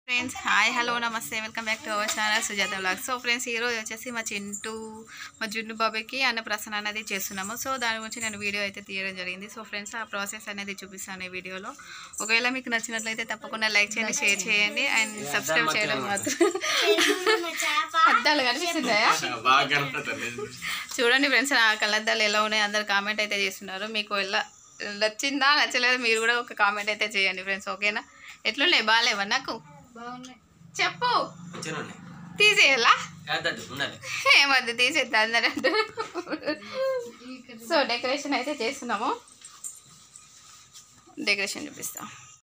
Friends hi hello నమస్తే welcome back to our channel Sujatha blog so friends ఈరోజు వచ్చేసి మా చింటూ మా జున్ను బాబాయ్కి అన్నప్రసన్న అనేది చేస్తున్నాము సో దాని గురించి నేను వీడియో అయితే తీయడం జరిగింది సో ఫ్రెండ్స్ ఆ ప్రాసెస్ అనేది చూపిస్తాను ఈ వీడియోలో ఒకవేళ మీకు నచ్చినట్లయితే తప్పకుండా లైక్ చేయండి షేర్ చేయండి అండ్ సబ్స్క్రైబ్ చేయడం మాత్రం అద్దాలు కనిపిస్తున్నాయా బాగా కనపడుతుంది చూడండి ఫ్రెండ్స్ నా కళ్ళద్దాలు ఎలా ఉన్నాయి అందరు కామెంట్ అయితే చేస్తున్నారు మీకు ఎలా నచ్చిందా నచ్చలేదు మీరు కూడా ఒక కామెంట్ అయితే చేయండి ఫ్రెండ్స్ ఓకేనా ఎట్లున్నాయి బాగాలేవా నాకు చెప్పు మంచిగా ఉన్నాయి తీసేయాలా కాదద్దు ఉండాలి ఏమద్దు తీసేద్దా అందరూ అంటారు సో డెకరేషన్ అయితే చేస్తున్నాము డెకరేషన్ చూపిస్తాం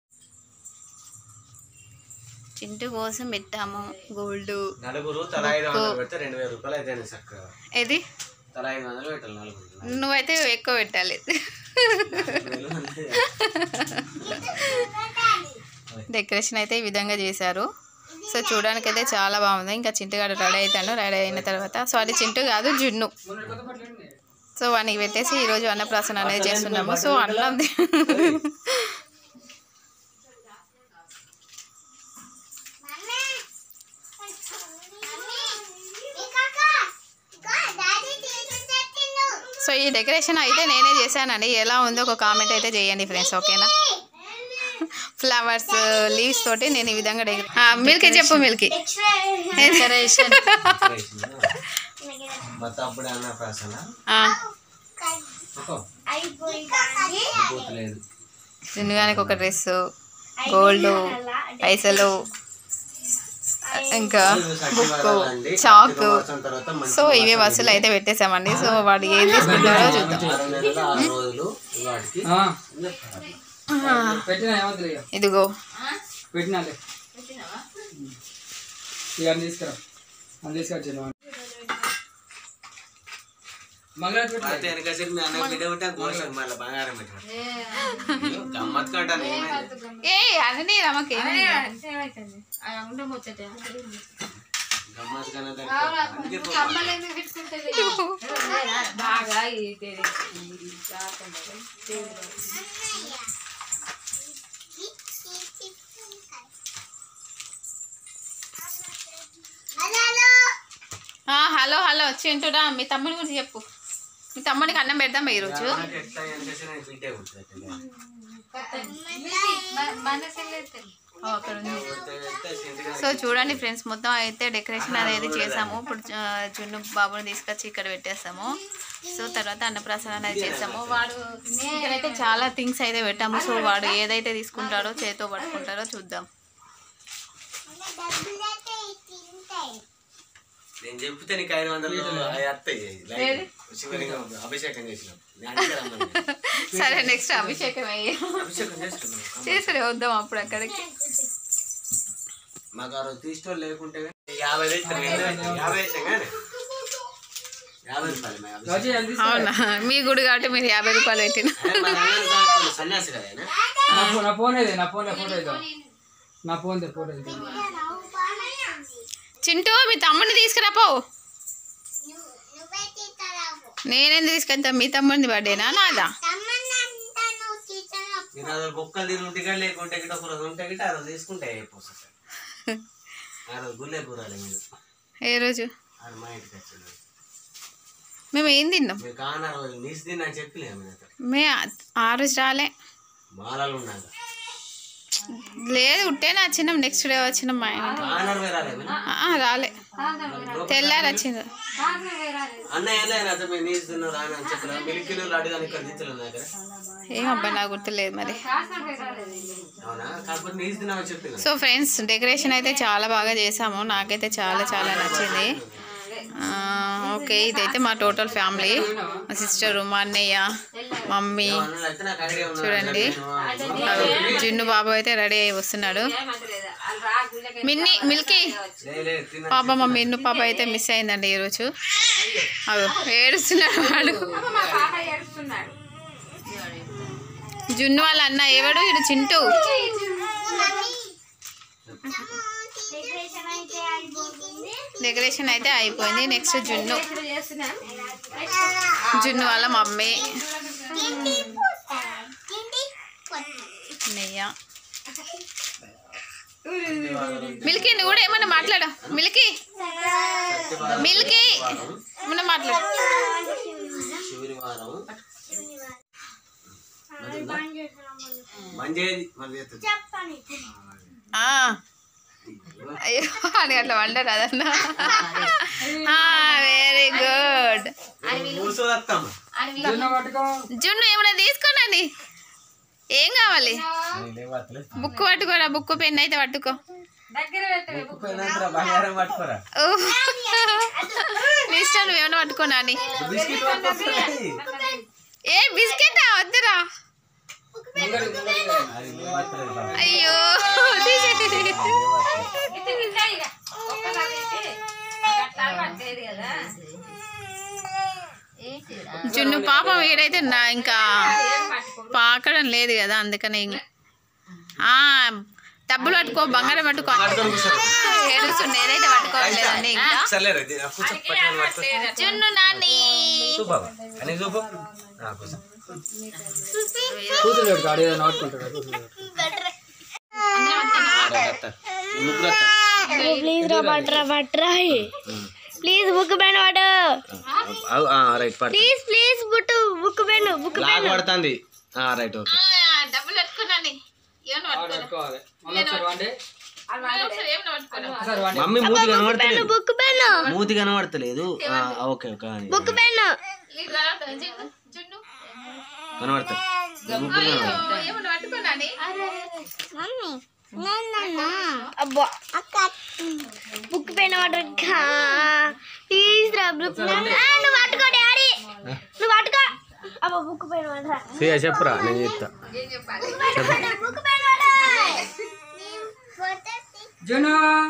చింటు కోసం పెట్టాము గోల్డ్ నలుగురు తల ఐదు వందలు పెడితే రెండు వేల రూపాయలు అయితే చక్కగా ఏది తల ఐదు వందలు పెట్టాలి నలుగురు నువ్వైతే ఎక్కువ పెట్టాలి వేలు అంటే డెకరేషన్ అయితే ఈ విధంగా చేశారు సో చూడడానికి అయితే చాలా బాగుంది ఇంకా చింటుగాడు రెడీ అవుతాడు రెడీ అయిన తర్వాత సారీ చింటు కాదు జున్ను సో వానికి పెట్టేసి ఈరోజు అన్నప్రాసన అనేది చేస్తున్నాము సో అన్నం తి- సో ఈ డెకరేషన్ అయితే నేనే చేశానండి ఎలా ఉందో ఒక కామెంట్ అయితే చేయండి ఫ్రెండ్స్ ఓకేనా ఫ్లవర్స్ లీవ్స్ తోటి నేను ఈ విధంగా డెకరేషన్ మిల్కీ చెప్పు మిల్కీ డెకరేషన్ మొత్తం అప్పుడే అన్న ప్రాసన పోతలేదు చిన్నగానికి ఒక డ్రెస్ గోల్డ్ పైసలు ఇంకా బుక్ చాక్ తర్వాత మంచి సో ఇవే వసూలు అయితే పెట్టేసామండి సో వాడు ఏం తీసుకుంటాడో చూద్దాం ఆరు నెలలు ఆరు రోజులు వాటికి పెట్టినా ఏమవుతుంది ఇక ఇదిగో పెట్టినాలే ఇక అని తీసుకురా అని తీసుకొచ్చాను మంగళ అయితే వెనక సైడ్ మీ అన్న బిడ్డ ఉంటే గోసం మళ్ళీ బంగారం పెట్టారు గమ్మత్ కంటాను ఏమైంది ఏ అని రమకి గమ్మత్ కన్నా అందుకే పోవాలి. హలో హలో చింటుడా మీ తమ్ముడి గురించి చెప్పు మీ తమ్ముడికి అన్నం పెడదాం ఈరోజు నాకు ఎట్లా వెనక సైడ్ నాకు బిడ్డే ఉంటుంది ఓ, అక్కడ ఉంది సో చూడండి ఫ్రెండ్స్ మొత్తం అయితే డెకరేషన్ అనేది చేసాము ఇప్పుడు ఆ, జున్ను బాబుని తీసుకొచ్చి ఇక్కడ పెట్టేస్తాము సో తర్వాత అన్నప్రాసన అనేది చేస్తాము వాడు ఇక్కడైతే చాలా థింగ్స్ అయితే పెట్టాము సో వాడు ఏదైతే తీసుకుంటాడో చేతితో పట్టుకుంటాడో చూద్దాం నేను చెప్తే నీకు ఐదు వందలు అవి వస్తాయి లైట్. శివలింగం అభిషేకం చేసినాం నేను అందుకే రమ్మన్నా. సరే నెక్స్ట్ అభిషేకం అయ్యి అభిషేకం చేసుకున్నాం చేసరే వద్దాం అప్పుడు అక్కడికి మాకు ఆ రోజు తీసుకో లేకుంటే యాభై తెచ్చాం యాభై తెచ్చాం కానీ యాభై రూపాయలు మా అభిషేకం. రాజీ అని అవునా మీ గుడి కాబట్టి మీరు యాభై రూపాయలు పెట్టిన అరే మా నాన్న దాంట్లో సన్యాసి కదా ఆయన. నా ఫోన్ నా ఫోన్ ఏది నా ఫోన్ ఫోటో ఇద్దాం నా ఫోన్ దే ఫోటో ఇద్దాం చింటూ మీ తమ్ముడిని తీసుకురాపో నేనేంది తీసుకెళ్తా మీ తమ్ముడిని బర్త్డేనా నాదా మీరు ఆ రోజు బొక్కలు తిని ఉంటే కానీ లేకుంటే గిట్ట ఒక రోజు ఉంటే గిట్ట ఆ రోజు తీసుకుంటే అయిపోతుంది ఆ రోజు గుల్లే కూరాలి మీరు ఏ రోజు ఆ రోజు మా ఇంటికి వచ్చింది మేము ఏం తిన్నాం మీరు కాన రోజు నీసు తిన్నా అని చెప్పి నేను మే ఆ రోజు రాలే మాలలు ఉన్నాక లేదు ఉట్టేనే వచ్చినాం నెక్స్ట్ డే వచ్చినాం మా ఆయన కానర్ రాలే మీరు? ఆ, రాలే తెల్లారి వచ్చింది అన్న ఏం అతను మీరు నీసు తిన్నారు ఆయన అని చెప్పిన మిలికిలో అడిగాను ఇక్కడ దించలేదు నా దగ్గర ఏమబ్బా నాకు గుర్తులేదు మరి అవునా కాకపోతే నీసు తిన్నామని చెప్పిన సో ఫ్రెండ్స్ డెకరేషన్ అయితే చాలా బాగా చేసాము నాకైతే చాలా చాలా నచ్చింది ఆ, ఓకే ఇదైతే మా టోటల్ ఫ్యామిలీ మా సిస్టరు మా అన్నయ్య మమ్మీ అన్నలు అయితే నాకు ఐడియా ఉన్నది. చూడండి నేను అదో జున్ను బాబు అయితే రెడీ అయి వస్తున్నాడు మిన్ని మిల్కీ లే, లే, తిన్న పాప మా మిన్ను పాప అయితే మిస్ అయిందండి ఈరోజు అదో ఏడుస్తున్నాడు వాడు జున్ను వాళ్ళ అన్న ఎవడు ఇడు చింటూ డెకరేషన్ అయితే అయిపోయింది నెక్స్ట్ జున్ను జున్ను వాళ్ళ మమ్మీ నెయ్య మిల్కీ నువ్వు కూడా ఏమన్నా మాట్లాడు మిల్కీ మిల్కీ ఏమన్నా మాట్లాడు శివనివారం మంజేది మరి చేస్తుంది. ఆ. అయ్యో అని అట్లా వండరు అదన్నా వెరీ గుడ్ కూర్చోదత్తమ్మ జొన్న పట్టుకో జున్ను ఏమైనా తీసుకోనండి ఏం కావాలి బుక్ పట్టుకోరా బుక్ పెన్ అయితే పట్టుకో ఉప్పుపోయినంతరా బంగారం పట్టుకోరా ఓ. నీ ఇష్టం నువ్వేమైనా పట్టుకోనా అని బిస్కెట్ పట్టుకోరా ఏ బిస్కెట్ వద్దురా ముంగడి ముంగడి అది నువ్వు పట్టలేదు బాబు. అయ్యో తీసేయ్. జున్ను పాపం వీడైతే నా ఇంకా పాకడం లేదు కదా అందుకని ఇంక- ఆ, డబ్బులు పట్టుకో బంగారం పట్టుకో ఏడుస్తుండే ఏదైతే పట్టుకోవట్లేదండి ఇంకా సర్లేరా ఇది ఆ కూర్చో పట్టుకొని పట్టుకో జున్ను నాని చూపు బాబా అని చూపు ఆ, కూర్చో కూతురు పెట్టుకో ఆడ ఏదైనా పట్టుకుంటాడు కూతురు పెట్టుకో. ఆడ వస్తారు. ఈ ముగ్గురు వస్తారు. ప్లీజ్ రా పట్రా పట్రా ప్లీజ్ బుక్ పెన్ వాడు ఆ, ఆ, రైట్ పట్టు ప్లీజ్ ప్లీజ్ బుట్ బుక్ పెన్ బుక్ లాగ్ పడుతుంది ఆ, రైట్ ఓకే ఆ, డబ్బులు పట్టుకున్నాను ఏమన్నా ఆడ పెట్టుకోవాలి మళ్ళీ ఒకసారి వండి ఒకసారి ఏమన్నా పట్టుకోను ఒకసారి వండి మమ్మీ మూతి కనబడతలేదు బుక్ పెన్ మూతి కనబడతలేదు ఆ, ఓకే ఓకే అని. బుక్ పెన్ నీకు కనబడుతుందా జున్ను? జున్ను కనబడతాయి ముగ్గురు కనబడతాయి. ఏమన్నా పట్టుకున్నాని అబ్బా బుక్ పెన్ వాటర్ ప్లీజ్ రా బుక్ నువ్వు పట్టుకో డాడీ నువ్వు పట్టుకో అబ్బా బుక్ పెన్ వాటర్ సే చెప్పురా నేను చెప్తా బుక్ పెన్ వాటర్ జొన్న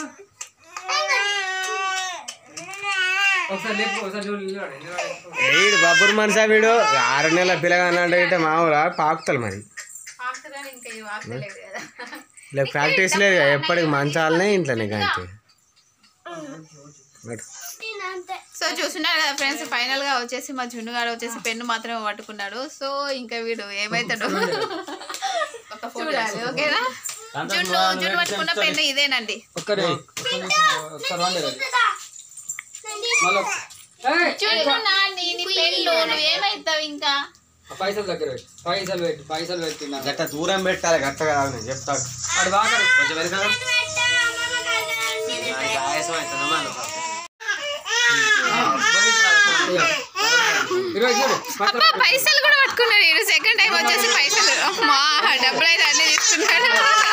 ఒకసారి లేపు ఒకసారి చూడు నిలబడు, నిలబడు. వీడు బబ్బురు మనసా వీడు ఆరు నెలల పిల్లగా అంటే మామూలు పాకుతారు మరి ఆకుతారని ఇంకా ఇవి ఆకుతలేదు కదా ఇలా ప్రాక్టీస్ లేదు ఎప్పటికి మంచాలనే ఇంట్లోనే కాంతి సో చూస్తున్నారు కదా ఫ్రెండ్స్ ఫైనల్ గా వచ్చేసి మా జున్ను గారు వచ్చేసి పెన్ను మాత్రమే పట్టుకున్నాడు సో ఇంకా వీడు ఏమైతాడు చూడాలి ఓకేనా జున్ను జున్ను పట్టుకున్న పెన్ను ఇదేనండి ఒక్కరే ఒక్క నిమిషం, ఒకసారి వండి రండి. మళ్ళీ ఒక- ఏయ్! జున్ను నాని నీ పెన్ను నువ్వు ఏమైతావు ఇంకా ఆ పైసలు దగ్గర పెట్టు పైసలు పెట్టు పైసలు పెట్టినా గట్ట దూరం పెట్టాలి గట్ట కాదు నేను చెప్తా ఆడు బాగా కొంచెం వెనక ఆయాసం అవుతుందమ్మా అందుకు. ఇరవై చూడు పక్కన అబ్బా పైసలు కూడా పట్టుకున్నాడు ఈరోజు సెకండ్ టైం వచ్చేసి పైసలు అమ్మా డబ్బులు అయితే అన్నీ తీసుకున్నాడు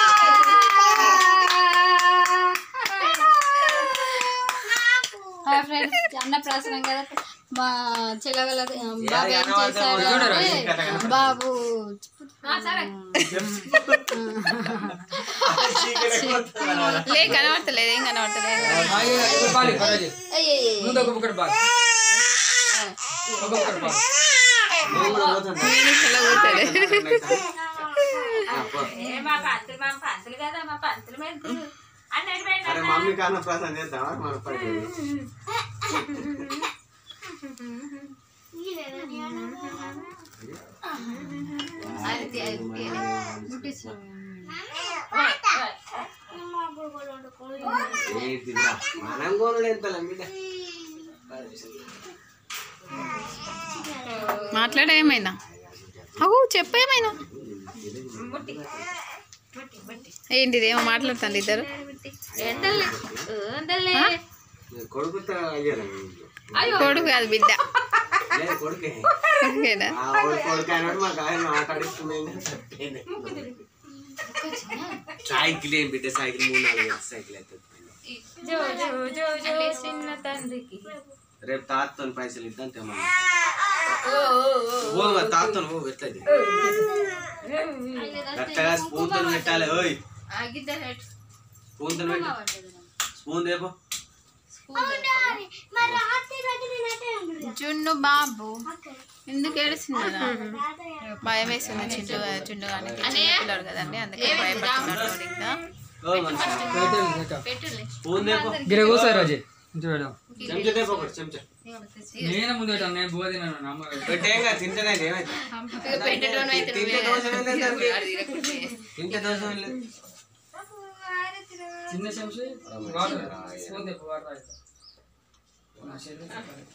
హాయ్ ఫ్రెండ్స్ అన్నప్రాసనం కదా మా చెల్లగల బాబు ఏం చేశాడు అంటే బాబు లే కనబడతలేదు ఏం కనబడతలేదు ఆగి, ఇప్పుడు పాలి, పర్వాలేదు. ముందు ఒక బుక్కటి పాలు ఒక బుక్కటి పాలు నేను ఇలా కూర్చోలే. అరే మమ్మీ కన్నా ప్రసాద్ చేద్దామా మన పని ఏంటిదిరా? మనం కోరుడు ఎంత బిడ్డ మాట్లాడే ఏమైనా అవు చెప్పేమైనా ఏంటిది ఏమో మాట్లాడుతుంది ఇద్దరు కొడుకుతో అయ్యారా మీ ఇంట్లో? కొడుకు కాదు బిడ్డ లేదు కొడుకే ఓకేనా ఆ వాడు కొడుకు అన్నాడు మా ఆయన మాట్లాడిస్తున్నాయి సైకిల్ ఏం బిడ్డ సైకిల్ మూడు నాలుగు వేలు సైకిల్ అవుతుంది రేపు తాతతో పైసలు ఇద్దాం తెమ్మని ఓ మరి తాతతో ఓ ఎట్లది గట్టగా స్పూన్ తో పెట్టాలి ఓయ్ స్పూన్ తో పెట్టు స్పూన్ దేపో జున్ను బాబు ఎందుకు ఏడుస్తున్నారా భయం వేస్తుంది చుండు చుండు కానీ పిల్లడు కదండి అందుకే భయపడుతున్నాడు వాడు ఇంకా ఓ మనిషి పెట్టండి, ఇంకా. స్పూన్ దేపో గిర కూసారు రోజు ఇంటి మేడం చెంచా దేపో ఒకటి చెంచా నేనే ముందు పెట్టాను నేను బువ్వ తిన్నాను నా అమ్మ పెట్టేగా తింటేనే ఏమైతే పెట్టడం అయితే తింటే దోషం ఏం లేదు దానికి. నువ్వే తింటే దోషం ఏం లేదు చిన్న చెంచా వాటర్ స్పూన్ తెప్పు వాటర్ తాగుతా. నా చేతులు చెప్పాలి.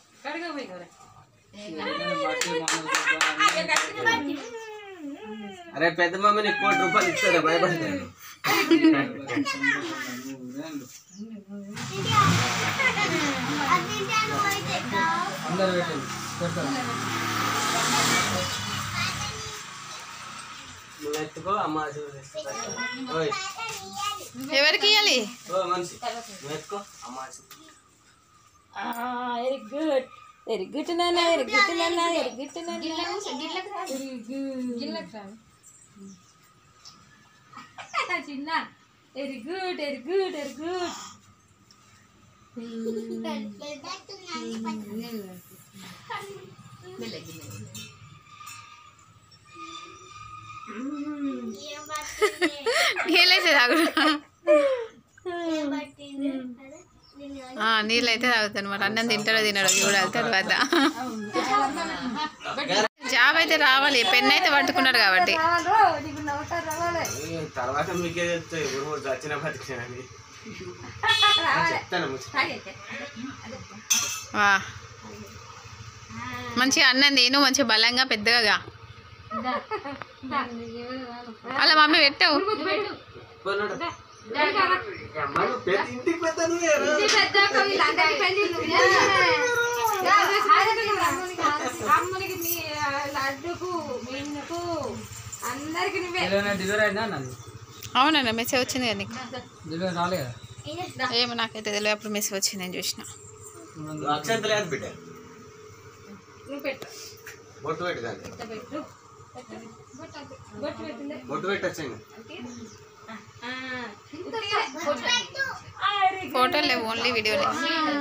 నేను బట్టి మామూలు అన్నీ అరే పెద్ద మమ్మీని కోటి రూపాయలు ఇస్తారా భయపడతాను అందరు పెట్టండి పెడతారు నువ్వు ఎత్తుకో అమ్మ చూడు ఓయ్ ఎవరికి ఇవ్వాలి ఓ మనిషి నువ్వు ఎత్తుకో అమ్మ చూడు వెరీ గుడ్ వెరీ గుడ్ నాన్న వెరీ గుడ్ నాన్న వెరీ గుడ్ నాన్న గిల్లకి రా చిన్న very good very good very good నీళ్ళైతే తాగు నీళ్ళు అయితే తాగుతాను మరి అన్నం తింటాడో తినడో చూడాలి తర్వాత జాబ్ అయితే రావాలి పెన్ అయితే పట్టుకున్నాడు కాబట్టి నీకు నవ్వుతారు రావాలి ఏ, తర్వాత మీకే చెప్తాయి ఊరు చచ్చిన బతికినని చెప్తాను ముచ్చట. వా మంచిగా అన్నం తిను మంచిగా బలంగా పెద్దగా అలా మమ్మీ పెట్టావు పోనాడు. అమ్మ, నువ్వు పెద్ద ఇంటికి పెద్ద నువ్వే రా. అమ్మనికి మీ లడ్డుకు మిన్నుకు అందరికి నువ్వే ఏదైనా డెలివరీ అయిందా నన్ను అవునన్న మెసేజ్ వచ్చింది కదా నీకు డెలివరీ రాలే కదా ఏమో నాకైతే తెలియదు అప్పుడు మెసేజ్ వచ్చింది నేను చూసిన నువ్వు అక్షంత లేదు బిడ్డ నువ్వు పెట్టు బొట్టు పెట్టు దాన్ని ఇట్ట పెట్టు బొట్టు పెట్టిందే బొట్టు పెట్టచ్చు ఫోటోలు లేవు ఓన్లీ వీడియో లేవు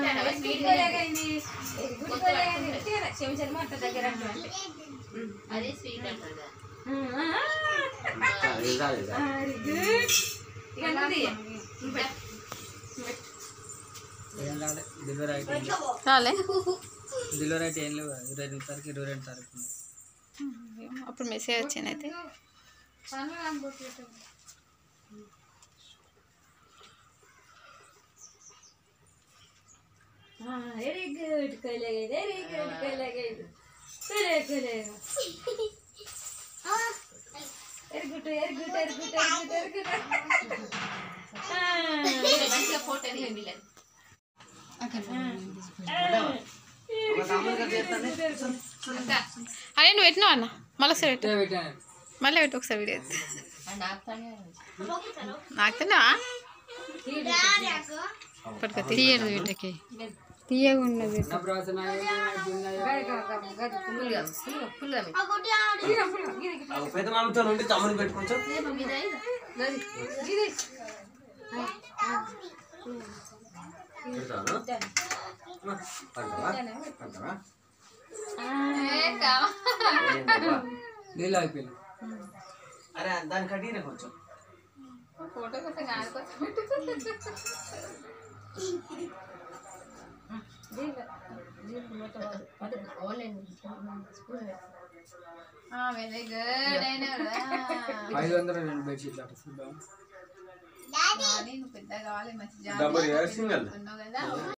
చెంచలు మాట దగ్గర ఏం రాలే డెలివరీ అయిపోయింది చాలే డెలివరీ అయితే ఏం లేవు ఇరవై ఎనిమిది తారీఖు ఇరవై రెండు తారీఖు ఉంది. అప్పుడు మెసేజ్ వచ్చింది అయితే వెరీ గుడ్ కలగే వెరీ గుడ్ కలగే కలే కలే very good very good very good very good very good అరే నువ్వు పెట్టినావు అన్న మళ్ళీ ఒకసారి పెట్టు ఇదే పెట్టాను మళ్ళీ పెట్టు ఒకసారి వీడియో నాకుతున్నా పట్టుకో తీయదు వీటికి తీయగా ఉన్నది నా ప్రవచన పెద్ద మామతో నుండి తమ్ముని పెట్టుకుంటా పెడతాను అంటావా అంటావా ఏంటబ్బా? నీళ్ళు అయిపోయింది అరే దాని కట్టిన కొంచెం వెరీ గుడ్ అయినా ఐదు వందల రెండు బెడ్షీట్లు అట్లా చూద్దాం నువ్వు పెద్ద కావాలి మంచి డబుల్ ఇయర్ సింగల్ జాబ్ కదా